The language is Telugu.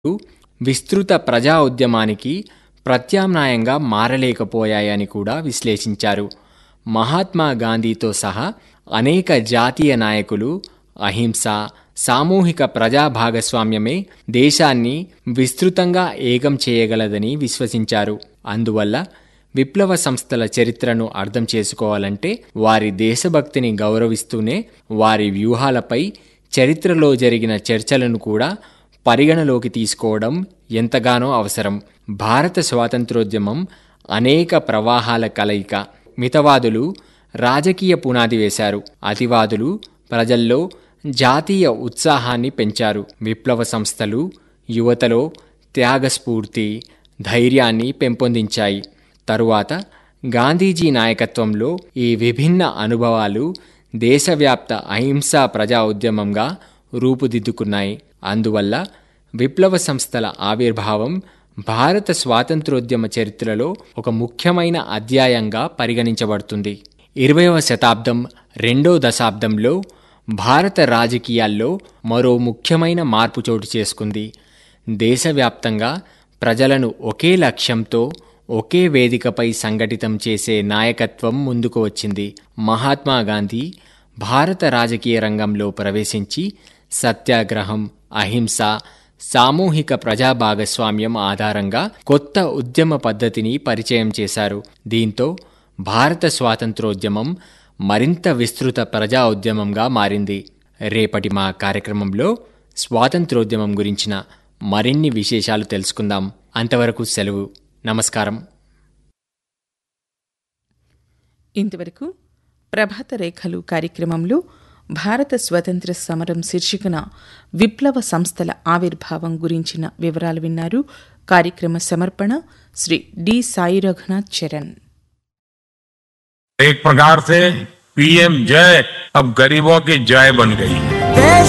విస్తృత ప్రజా ఉద్యమానికి ప్రత్యామ్నాయంగా మారలేకపోయాయని కూడా విశ్లేషించారు మహాత్మా గాంధీతో సహా అనేక జాతీయ నాయకులు అహింస సామూహిక ప్రజా భాగస్వామ్యమే దేశాన్ని విస్తృతంగా ఏకం చేయగలదని విశ్వసించారు అందువల్ల విప్లవ సంస్థల చరిత్రను అర్థం చేసుకోవాలంటే వారి దేశభక్తిని గౌరవిస్తూనే వారి వ్యూహాలపై చరిత్రలో జరిగిన చర్చలను కూడా పరిగణలోకి తీసుకోవడం ఎంతగానో అవసరం భారత స్వాతంత్రోద్యమం అనేక ప్రవాహాల కలయిక మితవాదులు రాజకీయ పునాది వేశారు అతివాదులు ప్రజల్లో జాతీయ ఉత్సాహాన్ని పెంచారు విప్లవ సంస్థలు యువతలో త్యాగస్ఫూర్తి ధైర్యాన్ని పెంపొందించాయి తరువాత గాంధీజీ నాయకత్వంలో ఈ విభిన్న అనుభవాలు దేశవ్యాప్త అహింసా ప్రజా ఉద్యమంగా రూపుదిద్దుకున్నాయి అందువల్ల విప్లవ సంస్థల ఆవిర్భావం భారత స్వాతంత్రోద్యమ చరిత్రలో ఒక ముఖ్యమైన అధ్యాయంగా పరిగణించబడుతుంది ఇరవైవ శతాబ్దం రెండో దశాబ్దంలో భారత రాజకీయాల్లో మరో ముఖ్యమైన మార్పు చోటు చేసుకుంది దేశవ్యాప్తంగా ప్రజలను ఒకే లక్ష్యంతో ఒకే వేదికపై సంఘటితం చేసే నాయకత్వం ముందుకు వచ్చింది మహాత్మా గాంధీ భారత రాజకీయ రంగంలో ప్రవేశించి సత్యాగ్రహం అహింస సామూహిక ప్రజా భాగస్వామ్యం ఆధారంగా కొత్త ఉద్యమ పద్ధతిని పరిచయం చేశారు దీంతో భారత స్వాతంత్రోద్యమం మరింత విస్తృత ప్రజా ఉద్యమంగా మారింది రేపటి మా కార్యక్రమంలో స్వాతంత్రోద్యమం గురించిన మరిన్ని విశేషాలు తెలుసుకుందాం అంతవరకు సెలవు నమస్కారం ఇంతవరకు ప్రభాత రేఖలు కార్యక్రమంలో భారత స్వతంత్ర సమరం శీర్షికన విప్లవ సంస్థల ఆవిర్భావం గురించిన వివరాలు విన్నారు కార్యక్రమ సమర్పణ శ్రీ డి సాయి రఘునాథ్ చరణ్ एक प्रकार से पीएम जय अब गरीबों की जय बन गई देश